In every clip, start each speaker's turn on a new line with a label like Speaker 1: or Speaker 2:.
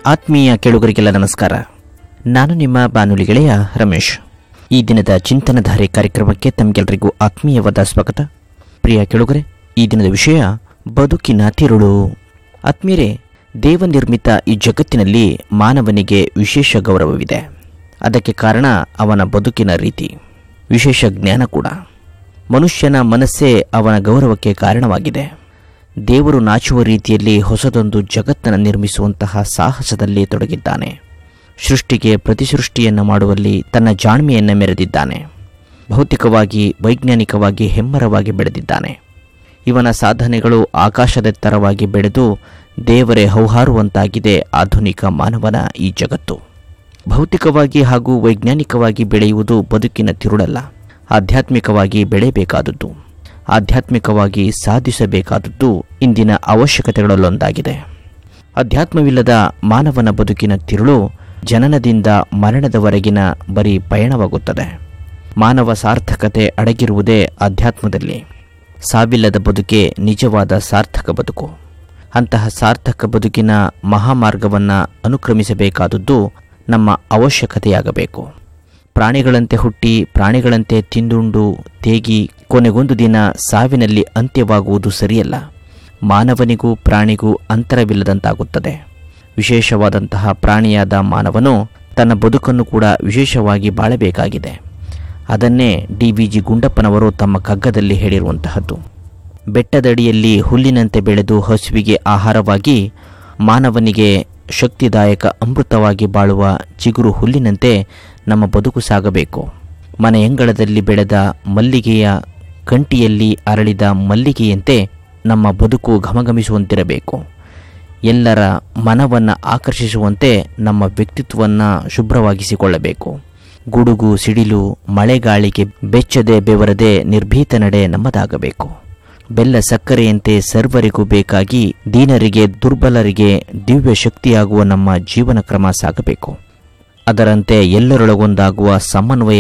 Speaker 1: ಆತ್ಮೀಯ ಕೇಳುಗರಿಗೆಲ್ಲ ನಮಸ್ಕಾರ ನಾನು ನಿಮ್ಮ ಬಾನುಲಿ ಗೆಳೆಯ ರಮೇಶ್ ಈ ದಿನದ ಚಿಂತನಧಾರೆ ಕಾರ್ಯಕ್ರಮಕ್ಕೆ ತಮಗೆಲ್ಲರಿಗೂ ಆತ್ಮೀಯವಾದ ಸ್ವಾಗತ ಪ್ರಿಯ ಕೇಳುಗರೆ ಈ ದಿನದ ವಿಷಯ ಬದುಕಿನ ತಿರುಳು ಆತ್ಮೀಯರೇ ದೇವನಿರ್ಮಿತ ಈ ಜಗತ್ತಿನಲ್ಲಿ ಮಾನವನಿಗೆ ವಿಶೇಷ ಗೌರವವಿದೆ ಅದಕ್ಕೆ ಕಾರಣ ಅವನ ಬದುಕಿನ ರೀತಿ ವಿಶೇಷ ಜ್ಞಾನ ಕೂಡ ಮನುಷ್ಯನ ಮನಸ್ಸೇ ಅವನ ಗೌರವಕ್ಕೆ ಕಾರಣವಾಗಿದೆ ದೇವರು ನಾಚುವ ರೀತಿಯಲ್ಲಿ ಹೊಸದೊಂದು ಜಗತ್ತನ್ನು ನಿರ್ಮಿಸುವಂತಹ ಸಾಹಸದಲ್ಲಿ ತೊಡಗಿದ್ದಾನೆ ಸೃಷ್ಟಿಗೆ ಪ್ರತಿಸೃಷ್ಟಿಯನ್ನು ಮಾಡುವಲ್ಲಿ ತನ್ನ ಜಾಣ್ಮೆಯನ್ನು ಮೆರೆದಿದ್ದಾನೆ ಭೌತಿಕವಾಗಿ ವೈಜ್ಞಾನಿಕವಾಗಿ ಹೆಮ್ಮರವಾಗಿ ಬೆಳೆದಿದ್ದಾನೆ ಇವನ ಸಾಧನೆಗಳು ಆಕಾಶದೆತ್ತರವಾಗಿ ಬೆಳೆದು ದೇವರೇ ಹೌಹಾರುವಂತಾಗಿದೆ ಆಧುನಿಕ ಮಾನವನ ಈ ಜಗತ್ತು ಭೌತಿಕವಾಗಿ ಹಾಗೂ ವೈಜ್ಞಾನಿಕವಾಗಿ ಬೆಳೆಯುವುದು ಬದುಕಿನ ತಿರುಳಲ್ಲ ಆಧ್ಯಾತ್ಮಿಕವಾಗಿ ಬೆಳೆಯಬೇಕಾದದ್ದು ಆಧ್ಯಾತ್ಮಿಕವಾಗಿ ಸಾಧಿಸಬೇಕಾದದ್ದು ಇಂದಿನ ಅವಶ್ಯಕತೆಗಳಲ್ಲೊಂದಾಗಿದೆ ಅಧ್ಯಾತ್ಮವಿಲ್ಲದ ಮಾನವನ ಬದುಕಿನ ತಿರುಳು ಜನನದಿಂದ ಮರಣದವರೆಗಿನ ಬರೀ ಪಯಣವಾಗುತ್ತದೆ ಮಾನವ ಸಾರ್ಥಕತೆ ಅಡಗಿರುವುದೇ ಅಧ್ಯಾತ್ಮದಲ್ಲಿ ಸಾವಿಲ್ಲದ ಬದುಕೆ ನಿಜವಾದ ಸಾರ್ಥಕ ಬದುಕು ಅಂತಹ ಸಾರ್ಥಕ ಬದುಕಿನ ಮಹಾಮಾರ್ಗವನ್ನು ಅನುಕ್ರಮಿಸಬೇಕಾದದ್ದು ನಮ್ಮ ಅವಶ್ಯಕತೆಯಾಗಬೇಕು ಪ್ರಾಣಿಗಳಂತೆ ಹುಟ್ಟಿ ಪ್ರಾಣಿಗಳಂತೆ ತಿಂದುಂಡು ತೇಗಿ ಕೊನೆಗೊಂದು ದಿನ ಸಾವಿನಲ್ಲಿ ಅಂತ್ಯವಾಗುವುದು ಸರಿಯಲ್ಲ ಮಾನವನಿಗೂ ಪ್ರಾಣಿಗೂ ಅಂತರವಿಲ್ಲದಂತಾಗುತ್ತದೆ ವಿಶೇಷವಾದಂತಹ ಪ್ರಾಣಿಯಾದ ಮಾನವನು ತನ್ನ ಬದುಕನ್ನು ಕೂಡ ವಿಶೇಷವಾಗಿ ಬಾಳಬೇಕಾಗಿದೆ ಅದನ್ನೇ ಡಿ ವಿ ಜಿ ಗುಂಡಪ್ಪನವರು ತಮ್ಮ ಕಗ್ಗದಲ್ಲಿ ಹೇಳಿರುವಂತಹದ್ದು ಬೆಟ್ಟದಡಿಯಲ್ಲಿ ಹುಲ್ಲಿನಂತೆ ಬೆಳೆದು ಹಸುವಿಗೆ ಆಹಾರವಾಗಿ ಮಾನವನಿಗೆ ಶಕ್ತಿದಾಯಕ ಅಮೃತವಾಗಿ ಬಾಳುವ ಚಿಗುರು ಹುಲ್ಲಿನಂತೆ ನಮ್ಮ ಬದುಕು ಸಾಗಬೇಕು ಮನೆಯಂಗಳದಲ್ಲಿ ಬೆಳೆದ ಮಲ್ಲಿಗೆಯ ಕಂಟಿಯಲ್ಲಿ ಅರಳಿದ ಮಲ್ಲಿಗೆಯಂತೆ ನಮ್ಮ ಬದುಕು ಘಮಘಮಿಸುವಂತಿರಬೇಕು ಎಲ್ಲರ ಮನವನ್ನು ಆಕರ್ಷಿಸುವಂತೆ ನಮ್ಮ ವ್ಯಕ್ತಿತ್ವವನ್ನು ಶುಭ್ರವಾಗಿಸಿಕೊಳ್ಳಬೇಕು ಗುಡುಗು ಸಿಡಿಲು ಮಳೆಗಾಳಿಗೆ ಬೆಚ್ಚದೆ ಬೆವರದೆ ನಿರ್ಭೀತ ನಡೆ ನಮ್ಮದಾಗಬೇಕು ಬೆಲ್ಲ ಸಕ್ಕರೆಯಂತೆ ಸರ್ವರಿಗೂ ಬೇಕಾಗಿ ದೀನರಿಗೆ ದುರ್ಬಲರಿಗೆ ದಿವ್ಯ ಶಕ್ತಿಯಾಗುವ ನಮ್ಮ ಜೀವನ ಕ್ರಮ ಸಾಗಬೇಕು ಅದರಂತೆ ಎಲ್ಲರೊಳಗೊಂದಾಗುವ ಸಮನ್ವಯ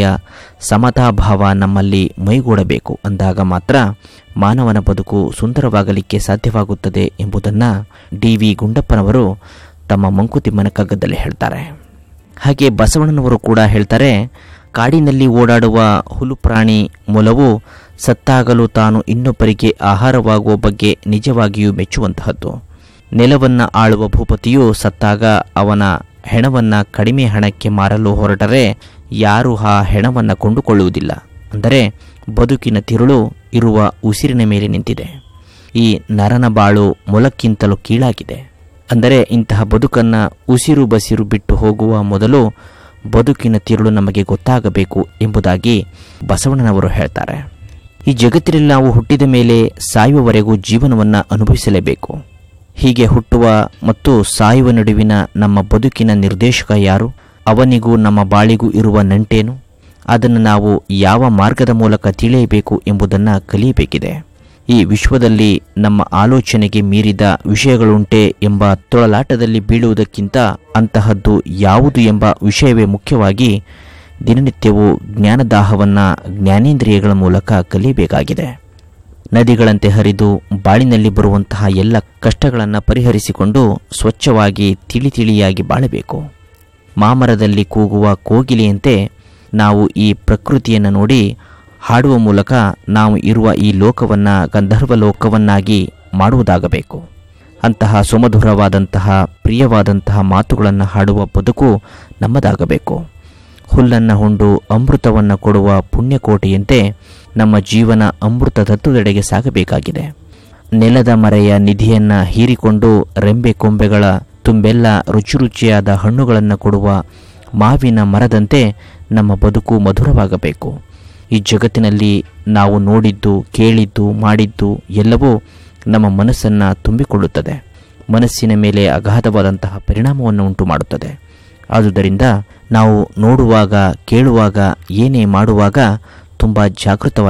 Speaker 1: ಸಮತಾಭಾವ ನಮ್ಮಲ್ಲಿ ಮೈಗೂಡಬೇಕು ಅಂದಾಗ ಮಾತ್ರ ಮಾನವನ ಬದುಕು ಸುಂದರವಾಗಲಿಕ್ಕೆ ಸಾಧ್ಯವಾಗುತ್ತದೆ ಎಂಬುದನ್ನು ಡಿ ವಿ ಗುಂಡಪ್ಪನವರು ತಮ್ಮ ಮಂಕುತಿಮ್ಮನ ಕಗ್ಗದಲ್ಲಿ ಹೇಳ್ತಾರೆ ಹಾಗೆ ಬಸವಣ್ಣನವರು ಕೂಡ ಹೇಳ್ತಾರೆ ಕಾಡಿನಲ್ಲಿ ಓಡಾಡುವ ಹುಲು ಪ್ರಾಣಿ ಮೊಲವು ಸತ್ತಾಗಲು ತಾನು ಇನ್ನೊಬ್ಬರಿಗೆ ಆಹಾರವಾಗುವ ಬಗ್ಗೆ ನಿಜವಾಗಿಯೂ ಮೆಚ್ಚುವಂತಹದ್ದು ನೆಲವನ್ನು ಆಳುವ ಭೂಪತಿಯು ಸತ್ತಾಗ ಅವನ ಹೆಣವನ್ನು ಕಡಿಮೆ ಹಣಕ್ಕೆ ಮಾರಲು ಹೊರಟರೆ ಯಾರೂ ಆ ಹೆಣವನ್ನು ಕೊಂಡುಕೊಳ್ಳುವುದಿಲ್ಲ ಅಂದರೆ ಬದುಕಿನ ತಿರುಳು ಇರುವ ಉಸಿರಿನ ಮೇಲೆ ನಿಂತಿದೆ ಈ ನರನ ಬಾಳು ಮೊಲಕ್ಕಿಂತಲೂ ಕೀಳಾಗಿದೆ ಅಂದರೆ ಇಂತಹ ಬದುಕನ್ನು ಉಸಿರು ಬಸಿರು ಬಿಟ್ಟು ಹೋಗುವ ಮೊದಲು ಬದುಕಿನ ತಿರುಳು ನಮಗೆ ಗೊತ್ತಾಗಬೇಕು ಎಂಬುದಾಗಿ ಬಸವಣ್ಣನವರು ಹೇಳ್ತಾರೆ ಈ ಜಗತ್ತಿನಲ್ಲಿ ನಾವು ಹುಟ್ಟಿದ ಮೇಲೆ ಸಾಯುವವರೆಗೂ ಜೀವನವನ್ನು ಅನುಭವಿಸಲೇಬೇಕು ಹೀಗೆ ಹುಟ್ಟುವ ಮತ್ತು ಸಾಯುವ ನಡುವಿನ ನಮ್ಮ ಬದುಕಿನ ನಿರ್ದೇಶಕ ಯಾರು ಅವನಿಗೂ ನಮ್ಮ ಬಾಳಿಗೂ ಇರುವ ನಂಟೇನು ಅದನ್ನು ನಾವು ಯಾವ ಮಾರ್ಗದ ಮೂಲಕ ತಿಳಿಯಬೇಕು ಎಂಬುದನ್ನು ಕಲಿಯಬೇಕಿದೆ ಈ ವಿಶ್ವದಲ್ಲಿ ನಮ್ಮ ಆಲೋಚನೆಗೆ ಮೀರಿದ ವಿಷಯಗಳುಂಟೆ ಎಂಬ ತೊಳಲಾಟದಲ್ಲಿ ಬೀಳುವುದಕ್ಕಿಂತ ಅಂತಹದ್ದು ಯಾವುದು ಎಂಬ ವಿಷಯವೇ ಮುಖ್ಯವಾಗಿ ದಿನನಿತ್ಯವೂ ಜ್ಞಾನದಾಹವನ್ನು ಜ್ಞಾನೇಂದ್ರಿಯಗಳ ಮೂಲಕ ಕಲಿಯಬೇಕಾಗಿದೆ ನದಿಗಳಂತೆ ಹರಿದು ಬಾಳಿನಲ್ಲಿ ಬರುವಂತಹ ಎಲ್ಲ ಕಷ್ಟಗಳನ್ನು ಪರಿಹರಿಸಿಕೊಂಡು ಸ್ವಚ್ಛವಾಗಿ ತಿಳಿ ತಿಳಿಯಾಗಿ ಬಾಳಬೇಕು ಮಾಮರದಲ್ಲಿ ಕೂಗುವ ಕೋಗಿಲೆಯಂತೆ ನಾವು ಈ ಪ್ರಕೃತಿಯನ್ನು ನೋಡಿ ಹಾಡುವ ಮೂಲಕ ನಾವು ಇರುವ ಈ ಲೋಕವನ್ನು ಗಂಧರ್ವ ಲೋಕವನ್ನಾಗಿ ಮಾಡುವುದಾಗಬೇಕು ಅಂತಹ ಸುಮಧುರವಾದಂತಹ ಪ್ರಿಯವಾದಂತಹ ಮಾತುಗಳನ್ನು ಹಾಡುವ ಬದುಕು ನಮ್ಮದಾಗಬೇಕು ಹುಲ್ಲನ್ನು ಹುಂಡು ಅಮೃತವನ್ನು ಕೊಡುವ ಪುಣ್ಯಕೋಟೆಯಂತೆ ನಮ್ಮ ಜೀವನ ಅಮೃತ ತತ್ವದೆಡೆಗೆ ಸಾಗಬೇಕಾಗಿದೆ ನೆಲದ ಮರೆಯ ನಿಧಿಯನ್ನು ಹೀರಿಕೊಂಡು ರೆಂಬೆ ಕೊಂಬೆಗಳ ತುಂಬೆಲ್ಲ ರುಚಿ ರುಚಿಯಾದ ಹಣ್ಣುಗಳನ್ನು ಕೊಡುವ ಮಾವಿನ ಮರದಂತೆ ನಮ್ಮ ಬದುಕು ಮಧುರವಾಗಬೇಕು ಈ ಜಗತ್ತಿನಲ್ಲಿ ನಾವು ನೋಡಿದ್ದು ಕೇಳಿದ್ದು ಮಾಡಿದ್ದು ಎಲ್ಲವೂ ನಮ್ಮ ಮನಸ್ಸನ್ನು ತುಂಬಿಕೊಳ್ಳುತ್ತದೆ ಮನಸ್ಸಿನ ಮೇಲೆ ಅಗಾಧವಾದಂತಹ ಪರಿಣಾಮವನ್ನು ಉಂಟು ಮಾಡುತ್ತದೆ ಆದುದರಿಂದ ನಾವು ನೋಡುವಾಗ ಕೇಳುವಾಗ ಏನೇ ಮಾಡುವಾಗ ತುಂಬ ಜಾಗೃತವಾಗಿ